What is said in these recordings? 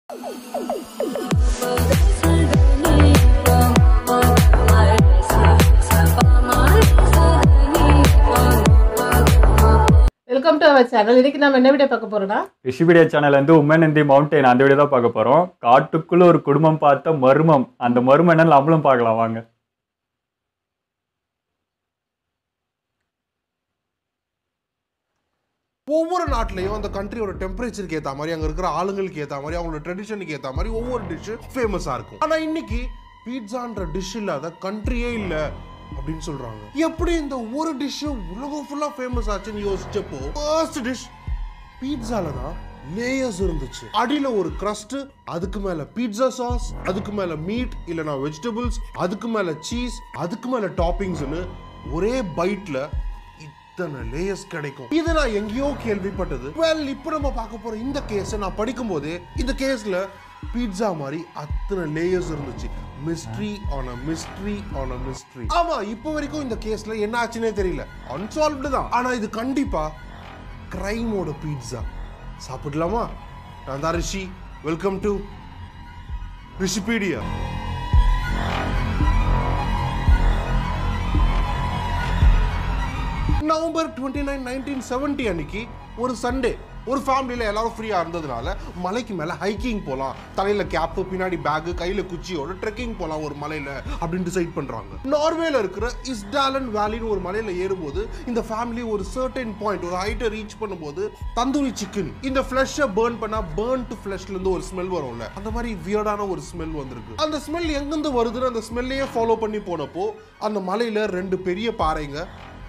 Welcome to our channel இன்னைக்கு நம்ம என்ன வீடியோ பார்க்க போறோம்னா ரிஷிபீடியா சேனல்ல இருந்து உமன் இன் தி மவுண்டைன் அந்த வீடியோ தான் பார்க்க போறோம் காட்டுக்குள்ள ஒரு குடும்பம் பார்த்த மர்மம் அந்த மர்மம் என்னன்னு நம்மளும் பார்க்கலாம் வாங்க ஒவ்வொரு நாட்டிலையும் அந்த கண்ட்ரியோட டெம்பரேச்சருக்கு ஏற்ற மாதிரி அங்கே இருக்கிற ஆளுங்களுக்கு ஏற்ற மாதிரி அவங்களோட ட்ரெடிஷனுக்கு ஏற்ற மாதிரி ஒவ்வொரு டிஷ்ஷு ஃபேமஸாக இருக்கும் ஆனால் இன்னைக்கு பீட்சான்ற டிஷ் இல்லாத கண்ட்ரியே இல்லை அப்படின்னு சொல்றாங்க எப்படி இந்த ஒரு டிஷ்ஷு உலகம் ஃபுல்லாக ஃபேமஸ் ஆச்சுன்னு யோசிச்சப்போ ஃபர்ஸ்ட் டிஷ் பீட்சால தான் லேயர்ஸ் இருந்துச்சு அடியில ஒரு crust அதுக்கு மேல பீட்சா சாஸ் அதுக்கு மேல மீட் இல்லனா வெஜிடபிள்ஸ் அதுக்கு மேல சீஸ் அதுக்கு மேல டாப்பிங்ஸ்னு ஒரே பைட்ல இத்தனை லேயர்ஸ் கிடைக்கும் இது நான் எங்கேயோ கேள்விப்பட்டது வெல் இப்போ நம்ம பார்க்க போற இந்த கேஸ் நான் படிக்கும் போதே இந்த கேஸ்ல பீட்சா மாதிரி அத்தனை லேயர்ஸ் இருந்துச்சு mystery on a mystery on a mystery ஆமா இப்போ வரைக்கும் இந்த கேஸ்ல என்ன ஆச்சுன்னே தெரியல அன்சால்வ்டு தான் ஆனா இது கண்டிப்பா கிரைமோட பீட்சா சாப்பிடலாமா நான் தான் Rishi welcome to Rishipedia November twenty nine nineteen seventy அன்னைக்கு ஒரு சண்டே ஒரு ஃபேமிலியில் எல்லாரும் ஃப்ரீயாக இருந்ததுனால மலைக்கு மேலே ஹைக்கிங் போகலாம் தலையில் கேப்பு பின்னாடி பேக்கு கையில் குச்சியோட ட்ரெக்கிங் போகலாம் ஒரு மலையில் அப்படின்னு டிசைட் பண்ணுறாங்க நார்வேல இருக்கிற இஸ்டாலன் வேலின்னு ஒரு மலையில் ஏறும்போது இந்த ஃபேமிலி ஒரு சர்டன் பாயிண்ட் ஒரு ஹைட்டை ரீச் பண்ணும்போது தந்தூரி சிக்கன் இந்த ஃப்ளஷை பேர்ன் பண்ணால் பேர்ன்ட் ஃப்ளஷ்லேருந்து ஒரு ஸ்மெல் வரும்ல அந்த மாதிரி வியர்டான ஒரு ஸ்மெல் வந்திருக்கு அந்த ஸ்மெல் எங்கேருந்து வருதுன்னு அந்த ஸ்மெல்லையே ஃபாலோ பண்ணி போனப்போ அந்த மலையில் ரெண்டு பெரிய பாறைங்க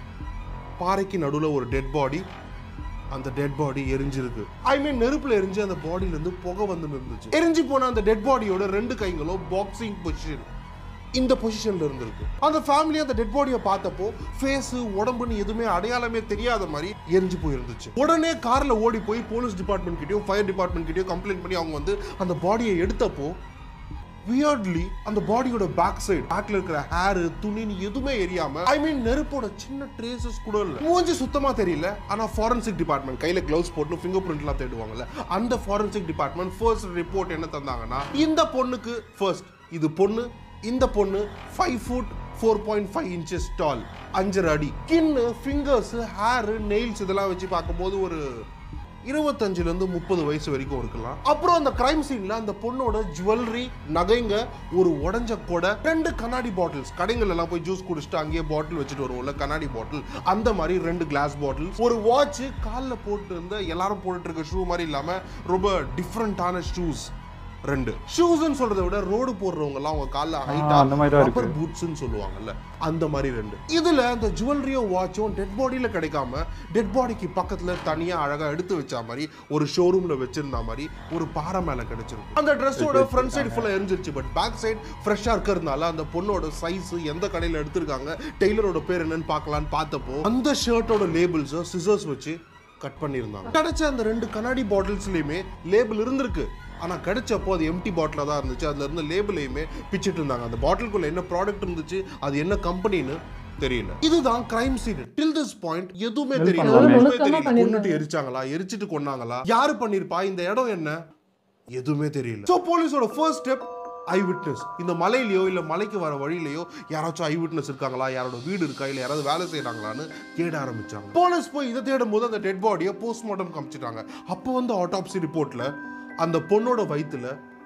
பாறைக்கு நடுவில் ஒரு டெட் பாடி அந்த டெட் பாடி எரிஞ்சிருக்கு ஐ மீன் நெருப்புல எரிஞ்சு அந்த பாடியில இருந்து புகை வந்து இருந்துச்சு எரிஞ்சு போன அந்த டெட் பாடியோட ரெண்டு கைங்களும் பாக்ஸிங் பொசிஷன் இந்த பொசிஷன்ல இருந்திருக்கு அந்த ஃபேமிலி அந்த டெட் பாடியை பார்த்தப்போ ஃபேஸ் உடம்புன்னு எதுவுமே அடையாளமே தெரியாத மாதிரி எரிஞ்சு போயிருந்துச்சு உடனே கார்ல ஓடி போய் போலீஸ் டிபார்ட்மெண்ட் கிட்டயும் ஃபயர் டிபார்ட்மெண்ட் கிட்டயும் கம்ப்ளைண்ட் பண்ணி அவங்க வந்து அந்த பாடியை எடுத்தப்போ வியர்ட்லி அந்த பாடியோட பேக் சைடு பேக்ல இருக்கிற ஹேர் துணின்னு எதுவுமே எரியாம ஐ மீன் நெருப்போட சின்ன ட்ரேசஸ் கூட இல்ல மூஞ்சி சுத்தமா தெரியல ஆனா ஃபாரன்சிக் டிபார்ட்மெண்ட் கையில கிளவுஸ் போட்டு ஃபிங்கர் பிரிண்ட்லாம் தேடுவாங்கல்ல அந்த ஃபாரன்சிக் டிபார்ட்மெண்ட் ஃபர்ஸ்ட் ரிப்போர்ட் என்ன தந்தாங்கன்னா இந்த பொண்ணுக்கு ஃபர்ஸ்ட் இது பொண்ணு இந்த பொண்ணு five foot four point five inches tall அஞ்சரை அடி ஸ்கின்னு ஃபிங்கர்ஸ் ஹேர் நெயில்ஸ் இதெல்லாம் வச்சு பார்க்கும்போது ஒரு இருபத்தஞ்சுல இருந்து முப்பது வயசு வரைக்கும் இருக்கலாம் அப்புறம் அந்த கிரைம் சீன்ல அந்த பொண்ணோட ஜுவல்லரி நகைங்க ஒரு உடஞ்ச கொடை ரெண்டு கண்ணாடி பாட்டில்ஸ் கடைகள் எல்லாம் போய் ஜூஸ் குடிச்சிட்டு அங்கேயே பாட்டில் வச்சுட்டு வருவோம்ல கண்ணாடி பாட்டில் அந்த மாதிரி ரெண்டு கிளாஸ் பாட்டில் ஒரு வாட்ச் காலில் போட்டு இருந்த எல்லாரும் போட்டுட்டு இருக்க ஷூ மாதிரி இல்லாம ரொம்ப டிஃப்ரெண்டான ஷூஸ் ரெண்டு ஷூஸ்ன்னு சொல்றதை விட ரோடு போடுறவங்க எல்லாம் அவங்க காலில் ஹைட்டா அந்த மாதிரி தான் இருக்கு. ரப்பர் பூட்ஸ்னு சொல்லுவாங்கல்ல அந்த மாதிரி ரெண்டு இதுல அந்த ஜுவல்லரியும் வாட்சும் டெட் பாடியில கிடைக்காம டெட் பாடிக்கு பக்கத்துல தனியா அழகா எடுத்து வச்ச மாதிரி ஒரு ஷோரூம்ல வச்சிருந்த மாதிரி ஒரு பாறை மேல கிடைச்சிருக்கு அந்த ட்ரெஸ்ஸோட ஃப்ரண்ட் சைடு ஃபுல்லா எரிஞ்சிருச்சு பட் பேக் சைடு ஃப்ரெஷ்ஷா இருக்கிறதுனால அந்த பொண்ணோட சைஸ் எந்த கடையில எடுத்திருக்காங்க டெய்லரோட பேர் என்னன்னு பார்க்கலான்னு பார்த்தப்போ அந்த ஷர்ட்டோட லேபிள்ஸை சிசர்ஸ் வச்சு கட் பண்ணியிருந்தாங்க கிடைச்ச அந்த ரெண்டு கண்ணாடி பாட்டில்ஸ்லயுமே லேபிள் இருந்திருக்கு ஆனா கிடைச்சப்போ அது எம்டி பாட்டில தான் இருந்துச்சு அதுல இருந்த லேபிளையுமே பிச்சிட்டு இருந்தாங்க அந்த பாட்டிலுக்குள்ள என்ன ப்ராடக்ட் இருந்துச்சு அது என்ன கம்பெனின்னு தெரியல இதுதான் crime scene till this point எதுவுமே தெரியல பண்ணலாமே. எதுவுமே நுணுக்கமா தெரியல பண்ணிருக்காங்க. கொன்னுட்டு எரிச்சாங்களா எரிச்சிட்டு கொன்னாங்களா யாரு பண்ணிருப்பா இந்த இடம் என்ன எதுவுமே தெரியல சோ போலீஸோட ஃபர்ஸ்ட் ஸ்டெப் ஐ விட்னஸ் இந்த மலையிலயோ இல்ல மலைக்கு வர வழியிலயோ யாராச்சும் ஐ விட்னஸ் இருக்காங்களா யாரோட வீடு இருக்கா இல்ல யாராவது வேலை செய்றாங்களான்னு தேட ஆரம்பிச்சாங்க போலீஸ் போய் இதை தேடும் போது அந்த டெட் பாடியை போஸ்ட்மார்ட்டம் காமிச்சிட்டாங்க அப்போ வந்து ஆட்டாப்சி ரிப்போர்ட்ல அந்த பொண்ணோட வயித்துல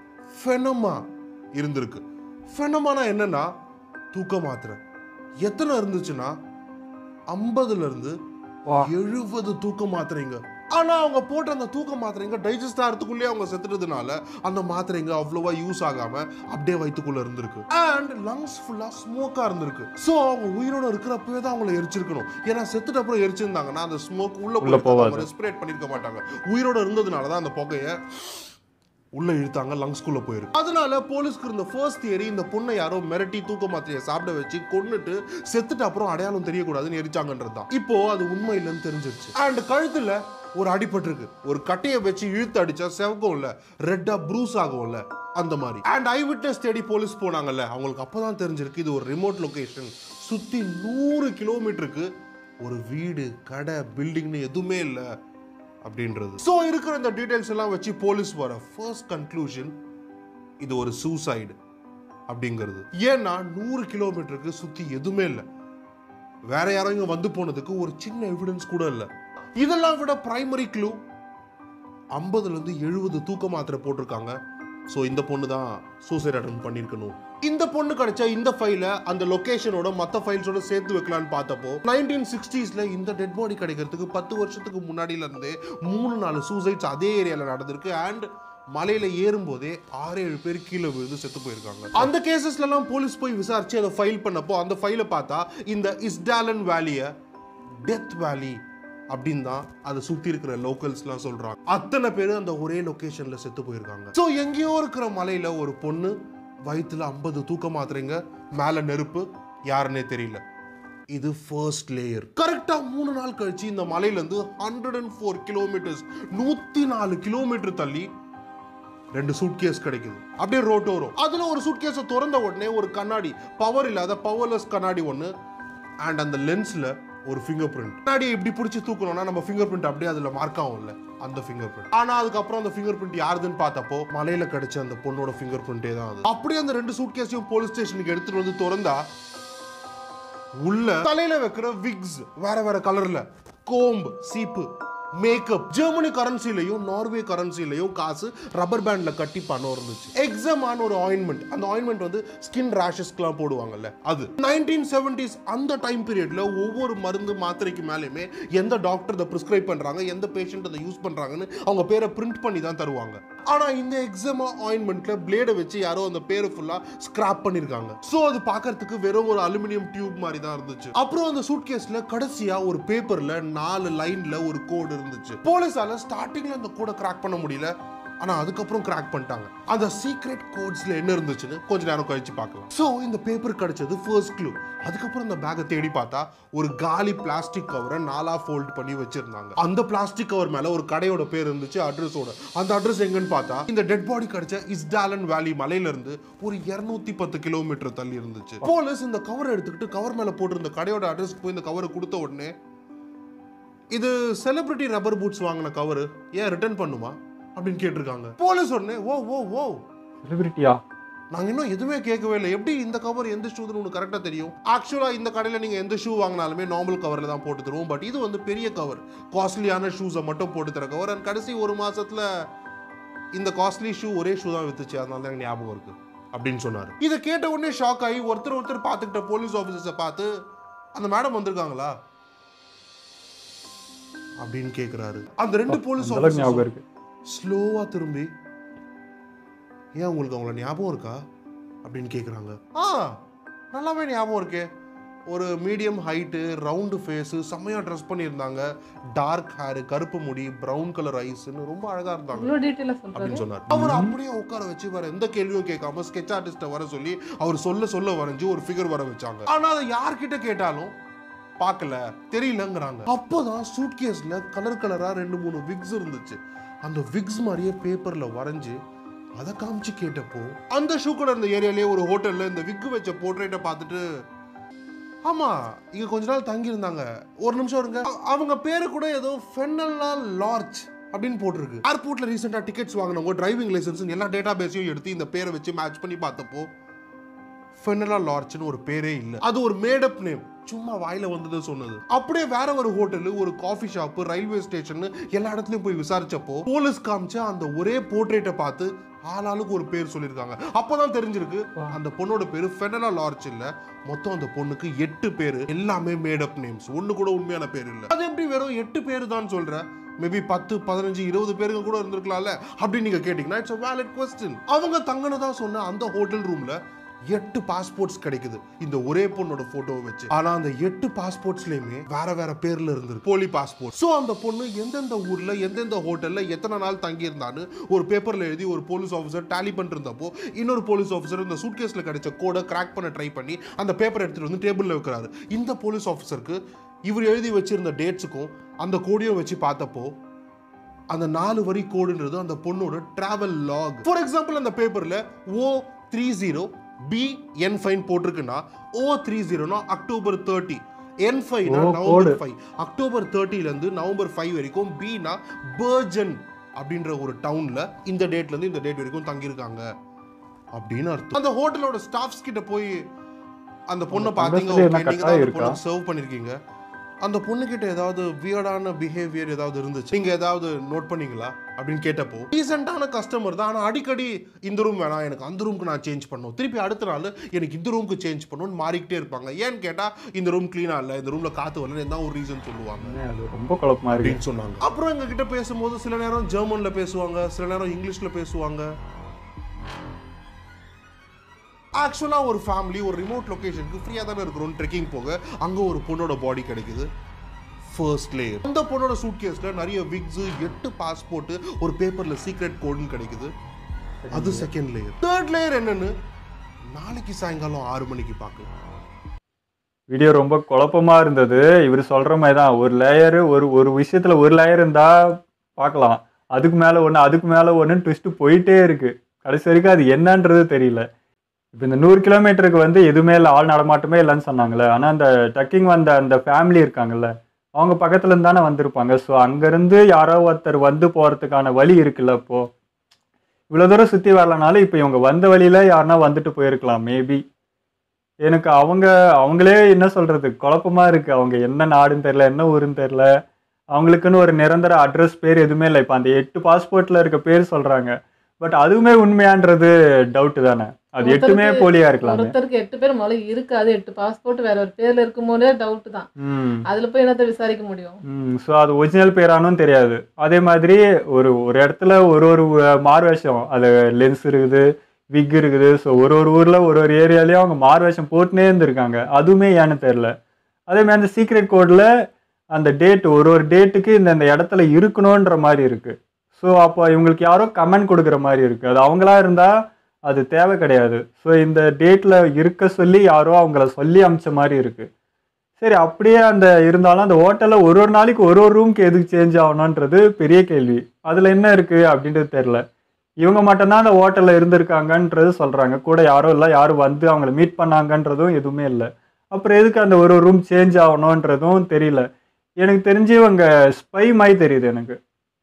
ஃபெனமா இருந்திருக்கு ஃபெனமானா என்னன்னா தூக்க மாத்திரை எத்தனை இருந்துச்சுன்னா ஐம்பதுல இருந்து வா. எழுபது தூக்க மாத்திரைங்க ஆனா அவங்க போட்ட அந்த தூக்க மாத்திரைங்க டைஜஸ்ட் ஆகிறதுக்குள்ளேயே அவங்க செத்துட்டதுனால அந்த மாத்திரைங்க அவ்வளவா யூஸ் ஆகாம அப்படியே வயித்துக்குள்ள இருந்திருக்கு அண்ட் லங்ஸ் ஃபுல்லா ஸ்மோக்கா இருந்திருக்கு சோ அவங்க உயிரோட இருக்கிறப்பவே தான் அவங்கள எரிச்சிருக்கணும் ஏன்னா செத்துட்ட அப்புறம் எரிச்சிருந்தாங்கன்னா அந்த ஸ்மோக் உள்ள உள்ள போகாது. போய் ரெஸ்பிரேட் பண்ணிருக்க மாட்டாங்க உயிரோட இருந்ததுனால தான் அந்த புகையை உள்ள இழுத்தாங்க லங்ஸ்குள்ள போயிருக்கு அதனால போலீஸ்க்கு இருந்த ஃபர்ஸ்ட் தியரி இந்த பொண்ணை யாரோ மிரட்டி தூக்க மாத்திரையை சாப்பிட வச்சு கொன்னுட்டு செத்துட்டு அப்புறம் அடையாளம் தெரியக்கூடாதுன்னு எரிச்சாங்கன்றது தான் இப்போ அது உண்மை இல்லைன்னு தெரிஞ்சிருச்சு அண்ட் கழுத்துல ஒரு அடிபட்டிருக்கு ஒரு கட்டையை வச்சு இழுத்து அடிச்சா செவக்கும்ல ரெட்டா ப்ரூஸ் ஆகும்ல அந்த மாதிரி அண்ட் ஐ விட்னஸ் தேடி போலீஸ் போனாங்கல்ல அவங்களுக்கு அப்பதான் தெரிஞ்சிருக்கு இது ஒரு ரிமோட் லொகேஷன் சுத்தி நூறு கிலோமீட்டருக்கு ஒரு வீடு கடை பில்டிங்னு எதுவுமே இல்லை அப்படின்றது ஸோ இருக்கிற இந்த டீடைல்ஸ் எல்லாம் வச்சு போலீஸ் வர ஃபர்ஸ்ட் கன்க்ளூஷன் இது ஒரு சூசைடு அப்படிங்கிறது ஏன்னா நூறு கிலோமீட்டருக்கு சுத்தி எதுவுமே இல்லை வேற யாரும் இங்க வந்து போனதுக்கு ஒரு சின்ன எவிடன்ஸ் கூட இல்லை இதெல்லாம் விட பிரைமரி க்ளூ ஐம்பதுல இருந்து எழுபது தூக்க மாத்திரை போட்டிருக்காங்க ஸோ இந்த பொண்ணு தான் சூசைட் அட்டன் பண்ணியிருக்கணும் இந்த பொண்ணு கிடைச்ச இந்த ஃபைலை அந்த லொகேஷனோட மற்ற ஃபைல்ஸோட சேர்த்து வைக்கலான்னு பார்த்தப்போ நைன்டீன் சிக்ஸ்டீஸ்ல இந்த டெட் பாடி கிடைக்கிறதுக்கு பத்து வருஷத்துக்கு முன்னாடியில இருந்தே மூணு நாலு சூசைட்ஸ் அதே ஏரியால நடந்திருக்கு அண்ட் மலையில ஏறும்போதே ஆறு ஏழு பேர் கீழே விழுந்து செத்து போயிருக்காங்க அந்த கேசஸ்ல எல்லாம் போலீஸ் போய் விசாரிச்சு அதை ஃபைல் பண்ணப்போ அந்த ஃபைலை பார்த்தா இந்த இஸ்டாலன் வேலிய டெத் வேலி அப்படின்னு தான் அதை சுத்தி இருக்கிற லோக்கல்ஸ்லாம் சொல்றாங்க அத்தனை பேர் அந்த ஒரே லொகேஷன்ல செத்து போயிருக்காங்க ஸோ எங்கேயோ இருக்கிற மலையில ஒரு பொண்ணு வயிற்றுல ஐம்பது தூக்க மாத்திரைங்க மேல நெருப்பு யாருன்னே தெரியல இது ஃபர்ஸ்ட் லேயர் கரெக்டா மூணு நாள் கழிச்சு இந்த மலையில இருந்து ஹண்ட்ரட் அண்ட் ஃபோர் கிலோமீட்டர்ஸ் நூத்தி நாலு கிலோமீட்டர் தள்ளி ரெண்டு சூட்கேஸ் கிடைக்குது அப்படியே ரோட்டோரம் அதுல ஒரு சூட்கேஸை திறந்த உடனே ஒரு கண்ணாடி பவர் இல்லாத பவர்லெஸ் கண்ணாடி ஒன்று அண்ட் அந்த லென்ஸ்ல ஒரு ஃபிங்கர் பிரிண்ட் கண்ணாடியை இப்படி பிடிச்சி தூக்கணும்னா நம்ம ஃபிங்கர் பிரிண்ட் அப்படியே அதுல மார்க் ஆகும்ல அந்த ஃபிங்கர் பிரிண்ட் ஆனா அதுக்கப்புறம் அந்த ஃபிங்கர் பிரிண்ட் யாருதுன்னு பார்த்தப்போ மலையில கிடைச்ச அந்த பொண்ணோட ஃபிங்கர் பிரிண்டே தான் அது அப்படியே அந்த ரெண்டு சூட்கேஸையும் போலீஸ் ஸ்டேஷனுக்கு எடுத்துட்டு வந்து திறந்தா உள்ள தலையில வைக்கிற விக்ஸ் வேற வேற கலர்ல கோம்பு சீப்பு மேக்கப் ஜெர்மனி கரன்சிலையும் நார்வே கரன்சிலையும் காசு ரப்பர் பேண்ட்ல கட்டி பணம் இருந்துச்சு எக்ஸாமான ஒரு ஆயின்மெண்ட் அந்த ஆயின்மெண்ட் வந்து ஸ்கின் ரேஷஸ்க்குலாம் போடுவாங்கல்ல அது நைன்டீன் செவன்டிஸ் அந்த டைம் பீரியட்ல ஒவ்வொரு மருந்து மாத்திரைக்கு மேலேயுமே எந்த டாக்டர் அதை ப்ரிஸ்கிரைப் பண்றாங்க எந்த பேஷண்ட் அதை யூஸ் பண்றாங்கன்னு அவங்க பேரை பிரிண்ட் பண்ணி தான் தருவாங்க ஆனா இந்த எக்ஸாமா ஆயின்மெண்ட்ல பிளேடை வச்சு யாரோ அந்த பேரை ஃபுல்லா ஸ்கிராப் பண்ணிருக்காங்க சோ அது பார்க்கிறதுக்கு வெறும் ஒரு அலுமினியம் டியூப் மாதிரி தான் இருந்துச்சு அப்புறம் அந்த சூட்கேஸ்ல கடைசியா ஒரு பேப்பர்ல நாலு லைன்ல ஒரு கோடு இருந்துச்சு போலீஸால ஸ்டார்டிங்ல அந்த கோடை கிராக் பண்ண முடியல ஆனா அதுக்கப்புறம் கிராக் பண்ணிட்டாங்க அந்த சீக்ரெட் கோட்ஸ்ல என்ன இருந்துச்சுன்னு கொஞ்ச நேரம் கழிச்சு பார்க்கலாம் சோ இந்த பேப்பர் கிடைச்சது ஃபர்ஸ்ட் க்ளூ அதுக்கப்புறம் அந்த பேக்கை தேடி பார்த்தா ஒரு காலி பிளாஸ்டிக் கவரை நாலா ஃபோல்ட் பண்ணி வச்சிருந்தாங்க அந்த பிளாஸ்டிக் கவர் மேல ஒரு கடையோட பேர் இருந்துச்சு அட்ரஸோட அந்த அட்ரஸ் எங்கன்னு பார்த்தா இந்த டெட் பாடி கிடைச்ச இஸ்டாலன் வேலி மலையில இருந்து ஒரு 210 பத்து கிலோமீட்டர் தள்ளி இருந்துச்சு போலீஸ் இந்த கவர் எடுத்துக்கிட்டு கவர் மேல போட்டிருந்த கடையோட அட்ரஸ்க்கு போய் இந்த கவரை கொடுத்த உடனே இது செலிபிரிட்டி ரப்பர் பூட்ஸ் வாங்கின கவர் ஏன் ரிட்டர்ன் பண்ணுமா அப்படின்னு கேட்டிருக்காங்க போலீஸ் உடனே ஓ ஓ ஓ செலிபிரிட்டியா நாங்க இன்னும் எதுவுமே கேட்கவே இல்லை எப்படி இந்த கவர் எந்த ஷூன்னு உனக்கு கரெக்டாக தெரியும் ஆக்சுவலா இந்த கடையில நீங்க எந்த ஷூ வாங்கினாலுமே நார்மல் கவர்ல தான் போட்டு தருவோம் பட் இது வந்து பெரிய கவர் காஸ்ட்லியான ஷூஸை மட்டும் போட்டு தர கவர் அண்ட் கடைசி ஒரு மாசத்துல இந்த காஸ்ட்லி ஷூ ஒரே ஷூ தான் வித்துச்சு அதனால தான் எனக்கு ஞாபகம் இருக்கு அப்படின்னு சொன்னாரு இதை கேட்ட உடனே ஷாக் ஆகி ஒருத்தர் ஒருத்தர் பார்த்துக்கிட்ட போலீஸ் ஆஃபீஸர்ஸை பார்த்து அந்த மேடம் வந்திருக்காங்களா அப்படின்னு கேக்குறாரு அந்த ரெண்டு போலீஸ் அந்த அளவுக்கு ஞாபகம் ஆஃபீஸர் இருக்கு ஸ்லோவா திரும்பி ஏன் உங்களுக்கு அவங்கள ஞாபகம் இருக்கா அப்படின்னு கேட்குறாங்க ஆ நல்லாவே ஞாபகம் இருக்கே ஒரு மீடியம் ஹைட்டு ரவுண்டு ஃபேஸு செம்மையாக ட்ரெஸ் பண்ணியிருந்தாங்க டார்க் ஹேரு கருப்பு முடி ப்ரௌன் கலர் ஐஸ்ன்னு ரொம்ப அழகாக இருந்தாங்க இவ்வளோ டீட்டெயிலாக சொல்றாரு அப்படின்னு சொன்னார் அவர் அப்படியே உட்கார வச்சு வேற எந்த கேள்வியும் கேட்காம ஸ்கெட்ச் ஆர்டிஸ்ட்டை வர சொல்லி அவர் சொல்ல சொல்ல வரைஞ்சு ஒரு ஃபிகர் வர வச்சாங்க ஆனா அதை யார்கிட்ட கேட்டாலும் பார்க்கல தெரியலங்கிறாங்க அப்போதான் சூட்கேஸ்ல கலர் கலரா ரெண்டு மூணு விக்ஸ் இருந்துச்சு அந்த விக்ஸ் மாதிரியே பேப்பர்ல வரைஞ்சு அதை காமிச்சு கேட்டப்போ அந்த ஷூ கூட இருந்த ஏரியாலே ஒரு ஹோட்டல்ல இந்த விக்கு வச்ச போர்ட்ரேட்டை பார்த்துட்டு ஆமா இங்க கொஞ்ச நாள் தங்கி இருந்தாங்க ஒரு நிமிஷம் இருங்க அ- அவங்க பேரு கூட ஏதோ ஃபென்னல்லா லார்ஜ் அப்படின்னு போட்டிருக்கு ஏர்போர்ட்ல ரீசெண்டா டிக்கெட்ஸ் வாங்கினவங்க டிரைவிங் லைசன்ஸ் எல்லா டேட்டா பேஸையும் எடுத்து இந்த பேரை வச்சு மேட்ச் பண்ணி பார்த்தப்போ ஃபெனலா லார்ச்னு ஒரு பேரே இல்ல அது ஒரு மேடப் நேம் சும்மா வாயில வந்தது சொன்னது அப்படியே வேற ஒரு ஹோட்டல் ஒரு காஃபி ஷாப் ரயில்வே ஸ்டேஷன் எல்லா இடத்துலயும் போய் விசாரிச்சப்போ போலீஸ் காமிச்ச அந்த ஒரே போர்ட்ரேட்டை பார்த்து ஆளாளுக்கு ஒரு பேர் சொல்லியிருக்காங்க அப்பதான் தெரிஞ்சிருக்கு அந்த பொண்ணோட பேரு ஃபெனலா லார்ச் இல்ல மொத்தம் அந்த பொண்ணுக்கு எட்டு பேரு எல்லாமே மேடப் நேம்ஸ் ஒண்ணு கூட உண்மையான பேர் இல்ல அது எப்படி வெறும் எட்டு பேரு தான் சொல்ற மேபி பத்து பதினஞ்சு இருபது பேருங்க கூட இருந்திருக்கலாம்ல அப்படின்னு நீங்க கேட்டீங்கன்னா இட்ஸ் வேலிட் கொஸ்டின் அவங்க தங்கினதா சொன்ன அந்த ஹோட்டல் ரூம்ல எட்டு பாஸ்போர்ட்ஸ் கிடைக்குது இந்த ஒரே பொண்ணோட போட்டோவை வச்சு ஆனா அந்த எட்டு பாஸ்போர்ட்ஸ்லயுமே வேற வேற பேர்ல இருந்திருக்கு போலி பாஸ்போர்ட் சோ அந்த பொண்ணு எந்தெந்த ஊர்ல எந்தெந்த ஹோட்டல்ல எத்தனை நாள் தங்கி இருந்தான்னு ஒரு பேப்பர்ல எழுதி ஒரு போலீஸ் ஆஃபீஸர் டேலி பண்ணிட்டு இருந்தப்போ இன்னொரு போலீஸ் ஆஃபீஸர் இந்த சூட்கேஸ்ல கிடைச்ச கோடை கிராக் பண்ண ட்ரை பண்ணி அந்த பேப்பர் எடுத்துட்டு வந்து டேபிள்ல வைக்கிறாரு இந்த போலீஸ் ஆஃபீஸருக்கு இவர் எழுதி வச்சிருந்த டேட்ஸுக்கும் அந்த கோடியும் வச்சு பார்த்தப்போ அந்த நாலு வரி கோடுன்றது அந்த பொண்ணோட டிராவல் லாக் ஃபார் எக்ஸாம்பிள் அந்த பேப்பர்ல O three zero B N five போட்டிருக்குன்னா ஓ த்ரீ ஜீரோனா அக்டோபர் தேர்ட்டி என் ஃபைவ்னா ஓ, நவம்பர் ஃபைவ் அக்டோபர் தேர்ட்டிலேருந்து நவம்பர் ஃபைவ் வரைக்கும் பினா பர்ஜன் அப்படின்ற ஒரு டவுன்ல இந்த டேட்ல இருந்து இந்த டேட் வரைக்கும் தங்கியிருக்காங்க அப்படின்னு அர்த்தம் அந்த ஹோட்டலோட ஸ்டாஃப்ஸ் கிட்ட போய் அந்த பொண்ணை அந்த பார்த்தீங்க தங்கத்துல என்ன okay, நீங்க கட்டாயம் தான் இருக்கா? சர்வ் பண்ணிருக்கீங்க அந்த பொண்ணுகிட்ட ஏதாவது வியர்டான பிஹேவியர் ஏதாவது இருந்துச்சு நீங்க ஏதாவது நோட் பண்ணீங்களா அப்படின்னு கேட்டப்போ ரீசெண்டான கஸ்டமர் தான் ஆனா அடிக்கடி இந்த ரூம் வேணாம் எனக்கு அந்த ரூமுக்கு நான் சேஞ்ச் பண்ணணும் திருப்பி அடுத்த நாள் எனக்கு இந்த ரூமுக்கு சேஞ்ச் பண்ணணும்னு மாறிக்கிட்டே இருப்பாங்க ஏன்னு கேட்டா இந்த ரூம் க்ளீனா இல்ல இந்த ரூம்ல காத்து வரல என்ன ஒரு ரீசன் சொல்லுவாங்க என்ன அது ரொம்ப குழப்பமா இருக்கு அப்படின்னு சொன்னாங்க அப்புறம் எங்க கிட்ட பேசும்போது சில நேரம் ஜெர்மன்ல பேசுவாங்க சில நேரம் இங்கிலீஷ்ல பேசுவாங்க ஆக்சுவலா ஒரு ஃபேமிலி ஒரு ரிமோட் லொகேஷனுக்கு ஃப்ரீயா தானே இருக்கிறோம் ட்ரெக்கிங் போக அங்க ஒரு பொண்ணோட பாடி கிடைக்குது ஃபர்ஸ்ட் லேயர் அந்த பொண்ணோட சூட்கேஸ்ல நிறைய விக்ஸ் எட்டு பாஸ்போர்ட் ஒரு பேப்பர்ல சீக்ரெட் கோடுன்னு கிடைக்குது அது செகண்ட் லேயர் தேர்ட் லேயர் என்னன்னு நாளைக்கு சாயங்காலம் ஆறு மணிக்கு பார்க்கலாம் வீடியோ ரொம்ப குழப்பமா இருந்தது இவர் சொல்ற மாதிரி தான் ஒரு லேயரு ஒரு ஒரு விஷயத்துல ஒரு லேயர் இருந்தா பார்க்கலாம் அதுக்கு மேல ஒன்று அதுக்கு மேல ஒன்று ட்விஸ்ட் போயிட்டே இருக்கு கடைசி வரைக்கும் அது என்னன்றது தெரியல இப்போ இந்த நூறு கிலோமீட்டருக்கு வந்து எதுவுமே இல்லை ஆள் நடமாட்டமே இல்லைன்னு சொன்னாங்களே ஆனால் அந்த டக்கிங் வந்த அந்த ஃபேமிலி இருக்காங்கல்ல அவங்க பக்கத்துல இருந்து தானே வந்திருப்பாங்க ஸோ அங்கேருந்து யாரோ ஒருத்தர் வந்து போகிறதுக்கான வழி இருக்குல்ல இப்போ இவ்வளோ தூரம் சுற்றி வரலனாலும் இப்போ இவங்க வந்த வழியில யாருன்னா வந்துட்டு போயிருக்கலாம் மேபி எனக்கு அவங்க அவங்களே என்ன சொல்றது குழப்பமா இருக்கு அவங்க என்ன நாடுன்னு தெரியல என்ன ஊருன்னு தெரியல அவங்களுக்குன்னு ஒரு நிரந்தர அட்ரஸ் பேர் எதுவுமே இல்லை இப்போ அந்த எட்டு பாஸ்போர்ட்ல இருக்க பேர் சொல்றாங்க பட் அதுவுமே உண்மையான்றது டவுட் தானே அது எட்டுமே ஒருத்தருக்கு- போலியா இருக்கலாமே ஒருத்தருக்கு எட்டு பேர் முதல்ல இருக்காது எட்டு பாஸ்போர்ட் வேற ஒரு பேர்ல இருக்கும் போதே டவுட் தான் ம் அதுல போய் என்னத்த விசாரிக்க முடியும் ம் ஸோ அது ஒரிஜினல் பேரானும் தெரியாது அதே மாதிரி ஒரு ஒரு இடத்துல ஒரு ஒரு அஹ், மார்வேஷம் அது லென்ஸ் இருக்குது விக் இருக்குது ஸோ ஒரு ஒரு ஊரில் ஒரு ஒரு ஏரியாலையும் அவங்க மார்வேஷம் போட்டுனே இருந்திருக்காங்க அதுவுமே ஏன்னு தெரில அதே மாதிரி அந்த சீக்ரெட் கோடில் அந்த டேட் ஒரு ஒரு டேட்டுக்கு இந்த இந்த இடத்துல இருக்கணுன்ற மாதிரி இருக்குது ஸோ அப்போ இவங்களுக்கு யாரோ கமெண்ட் கொடுக்குற மாதிரி இருக்குது அது அவங்களா இருந்தால் அது தேவை கிடையாது ஸோ இந்த டேட்டில் இருக்க சொல்லி யாரோ அவங்கள சொல்லி அமிச்ச மாதிரி இருக்குது சரி அப்படியே அந்த இருந்தாலும் அந்த ஹோட்டலில் ஒரு ஒரு நாளைக்கு ஒரு ஒரு ரூம்க்கு எதுக்கு சேஞ்ச் ஆகணுன்றது பெரிய கேள்வி அதில் என்ன இருக்குது அப்படின்றது தெரில இவங்க மட்டும்தான் அந்த ஹோட்டலில் இருந்திருக்காங்கன்றது சொல்கிறாங்க கூட யாரும் இல்லை யாரும் வந்து அவங்கள மீட் பண்ணாங்கன்றதும் எதுவுமே இல்லை அப்புறம் எதுக்கு அந்த ஒரு ரூம் சேஞ்ச் ஆகணுன்றதும் தெரியல எனக்கு தெரிஞ்சு இவங்க ஸ்பை மாதிரி தெரியுது எனக்கு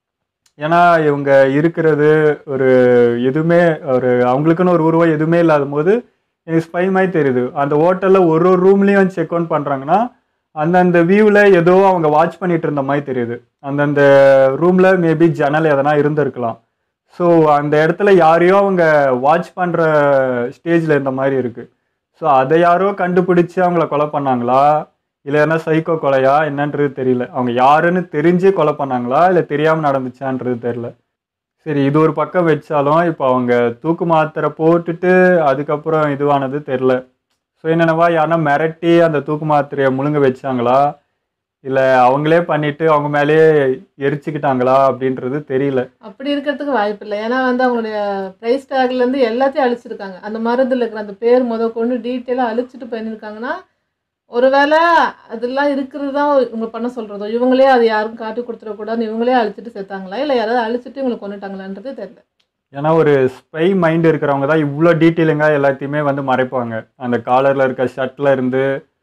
ஏன்னா இவங்க இருக்கிறது ஒரு எதுவுமே ஒரு அவங்களுக்குன்னு ஒரு உருவம் எதுவுமே இல்லாத போது எனக்கு ஸ்பை மாதிரி தெரியுது அந்த ஹோட்டலில் ஒரு ஒரு ரூம்லேயும் செக் அவுட் பண்ணுறாங்கன்னா அந்தந்த வியூவில் ஏதோ அவங்க வாட்ச் பண்ணிட்டு இருந்த மாதிரி தெரியுது அந்தந்த ரூமில் மேபி ஜன்னல் எதனா இருந்திருக்கலாம் ஸோ அந்த இடத்துல யாரையோ அவங்க வாட்ச் பண்ணுற ஸ்டேஜில் இருந்த மாதிரி இருக்குது ஸோ அதை யாரோ கண்டுபிடிச்சு அவங்கள கொலை பண்ணாங்களா இல்லை என்ன சைக்கோ கொலையா என்னன்றது தெரியல அவங்க யாருன்னு தெரிஞ்சு கொலை பண்ணாங்களா இல்லை தெரியாமல் நடந்துச்சான்றது தெரியல சரி இது ஒரு பக்கம் வச்சாலும் இப்போ அவங்க தூக்கு மாத்திரை போட்டுட்டு அதுக்கப்புறம் இதுவானது தெரில ஸோ என்னென்னவா யாருன்னா மிரட்டி அந்த தூக்கு மாத்திரையை முழுங்க வச்சாங்களா இல்லை அவங்களே பண்ணிட்டு அவங்க மேலேயே எரிச்சுக்கிட்டாங்களா அப்படின்றது தெரியல அப்படி இருக்கிறதுக்கு வாய்ப்பு இல்லை ஏன்னா வந்து அவங்களுடைய ப்ரைஸ் டேக்ல இருந்து எல்லாத்தையும் அழிச்சிருக்காங்க அந்த மருந்துல இருக்கிற அந்த பேர் முத கொண்டு டீட்டெயிலாக அழிச்சிட்டு பண்ணியிருக்காங்கன்னா ஒருவேளை அதெல்லாம் இருக்கிறது தான் இவங்க பண்ண சொல்றதோ இவங்களே அது யாருக்கும் காட்டி கொடுத்துடக்கூடாதுன்னு இவங்களே அழிச்சிட்டு சேர்த்தாங்களா இல்லை யாராவது அழிச்சிட்டு இவங்களை கொண்டுட்டாங்களான்றது தெரியல ஏன்னா ஒரு ஸ்பை மைண்ட் இருக்கிறவங்க தான் இவ்வளோ டீட்டெயிலிங்காக எல்லாத்தையுமே வந்து மறைப்பாங்க அந்த காலரில் இருக்க ஷர்ட்ல இருந்து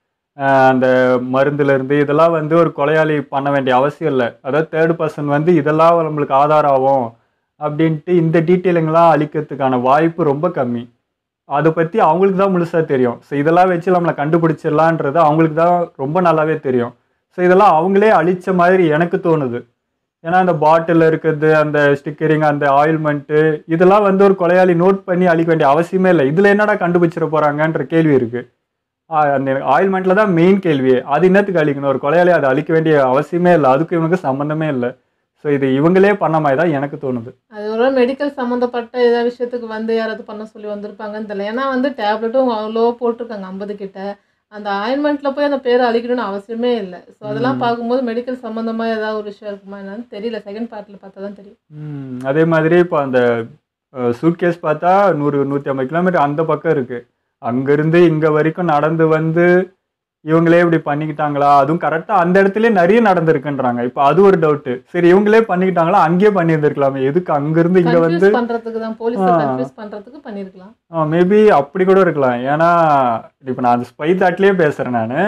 ஆஹ் அந்த மருந்துல இருந்து இதெல்லாம் வந்து ஒரு கொலையாளி பண்ண வேண்டிய அவசியம் இல்லை அதாவது தேர்ட் பர்சன் வந்து இதெல்லாம் நம்மளுக்கு ஆதாரம் ஆகும் அப்படின்ட்டு இந்த டீட்டெயிலிங்லாம் அழிக்கிறதுக்கான வாய்ப்பு ரொம்ப கம்மி அதை பற்றி அவங்களுக்கு தான் முழுசாக தெரியும் ஸோ இதெல்லாம் வச்சு நம்மளை கண்டுபிடிச்சிடலான்றது அவங்களுக்கு தான் ரொம்ப நல்லாவே தெரியும் ஸோ இதெல்லாம் அவங்களே அழிச்ச மாதிரி எனக்கு தோணுது ஏன்னா அந்த பாட்டில் இருக்கிறது அந்த ஸ்டிக்கரிங் அந்த ஆயில்மெண்ட்டு இதெல்லாம் வந்து ஒரு கொலையாளி நோட் பண்ணி அழிக்க வேண்டிய அவசியமே இல்லை இதில் என்னடா கண்டுபிடிச்சிட போகிறாங்கன்ற கேள்வி இருக்குது அந்த ஆயில்மெண்ட்டில் தான் மெயின் கேள்வியே அது என்னத்துக்கு அழிக்கணும் ஒரு கொலையாளி அதை அழிக்க வேண்டிய அவசியமே இல்லை அதுக்கு இவனுக்கு சம்மந்தமே இல்லை ஸோ இது இவங்களே பண்ண மாதிரி தான் எனக்கு தோணுது அது ஒரு மெடிக்கல் சம்மந்தப்பட்ட ஏதாவது விஷயத்துக்கு வந்து யாராவது பண்ண சொல்லி வந்திருப்பாங்கன்னு தெரியல ஏன்னா வந்து டேப்லெட்டும் அவ்வளோ போட்டிருக்காங்க ஐம்பது கிட்ட அந்த ஆயின்மெண்ட்ல போய் அந்த பேரை அழிக்கணும்னு அவசியமே இல்லை ஸோ அதெல்லாம் ம். பார்க்கும்போது மெடிக்கல் சம்மந்தமாக ஏதாவது ஒரு விஷயம் இருக்குமா என்னன்னு தெரியல செகண்ட் பார்ட்டில் பார்த்தா தான் தெரியும் ம், அதே மாதிரி இப்போ அந்த சூட்கேஸ் பார்த்தா நூறு நூற்றி ஐம்பது கிலோமீட்டர் அந்த பக்கம் இருக்குது அங்கேருந்து இங்கே வரைக்கும் நடந்து வந்து இவங்களே இப்படி பண்ணிக்கிட்டாங்களா அதுவும் கரெக்டாக அந்த இடத்துலயே நிறைய நடந்திருக்குன்றாங்க இப்போ அது ஒரு டவுட்டு சரி இவங்களே பண்ணிக்கிட்டாங்களா அங்கேயே பண்ணியிருந்திருக்கலாமே எதுக்கு அங்கேருந்து இங்கே வந்து கன்ஃபியூஸ் பண்றதுக்கு தான் போலீஸ் ஆ. கன்ஃபியூஸ் பண்றதுக்கு பண்ணிருக்கலாம் மேபி அப்படி கூட இருக்கலாம் ஏன்னா இப்போ நான் அந்த ஸ்பை தாட்லேயே பேசுகிறேன் நான்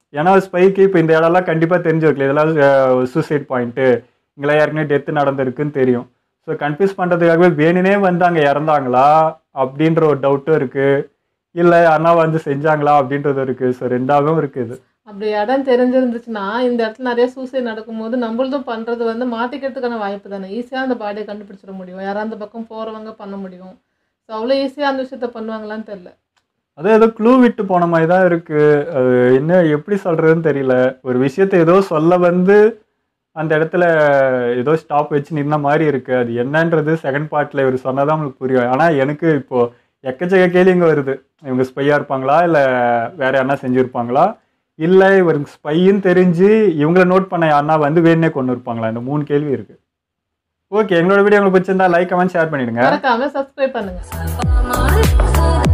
ஏன்னா ஸ்பைக்கு இப்போ இந்த இடம்லாம் கண்டிப்பாக தெரிஞ்சிருக்கல இதெல்லாம் சூசைட் பாயிண்ட்டு இங்கெல்லாம் ஏற்கனவே டெத்து நடந்திருக்குன்னு தெரியும் ஸோ கன்ஃபியூஸ் பண்ணுறதுக்காகவே வேணுனே வந்து அங்கே இறந்தாங்களா அப்படின்ற ஒரு டவுட்டும் இருக்குது இல்லை யாருனா வந்து செஞ்சாங்களா அப்படின்றது இருக்குது ஸோ ரெண்டாவும் இருக்குது அப்படி இடம் தெரிஞ்சிருந்துச்சுன்னா இந்த இடத்துல நிறைய சூசைட் நடக்கும்போது நம்மளதும் பண்ணுறது வந்து மாட்டிக்கிறதுக்கான வாய்ப்பு தானே ஈஸியாக அந்த பாடியை கண்டுபிடிச்சிட முடியும் யாராவது அந்த பக்கம் போகிறவங்க பண்ண முடியும் ஸோ அவ்வளோ ஈஸியாக அந்த விஷயத்த பண்ணுவாங்களான்னு தெரில அது ஏதோ க்ளூ விட்டு போன மாதிரி தான் இருக்கு அது என்ன எப்படி சொல்றதுன்னு தெரியல ஒரு விஷயத்தை ஏதோ சொல்ல வந்து அந்த இடத்துல ஏதோ ஸ்டாப் வச்சு நின்ன மாதிரி இருக்கு அது என்னன்றது செகண்ட் பார்ட்ல இவர் சொன்னதான் உங்களுக்கு புரியும் ஆனா எனக்கு இப்போ எக்கச்சக்க கேள்விங்க வருது இவங்க ஸ்பையா இருப்பாங்களா இல்ல வேற யாருனா செஞ்சிருப்பாங்களா இல்ல இவருக்கு ஸ்பைன்னு தெரிஞ்சு இவங்கள நோட் பண்ண யாருனா வந்து வேணே கொண்டு இருப்பாங்களா இந்த மூணு கேள்வி இருக்கு ஓகே எங்களோட வீடியோ உங்களுக்கு பிடிச்சிருந்தா லைக் கமெண்ட் ஷேர் பண்ணிடுங்க மறக்காம சப்ஸ்கிரைப் பண்ணுங்க Mama,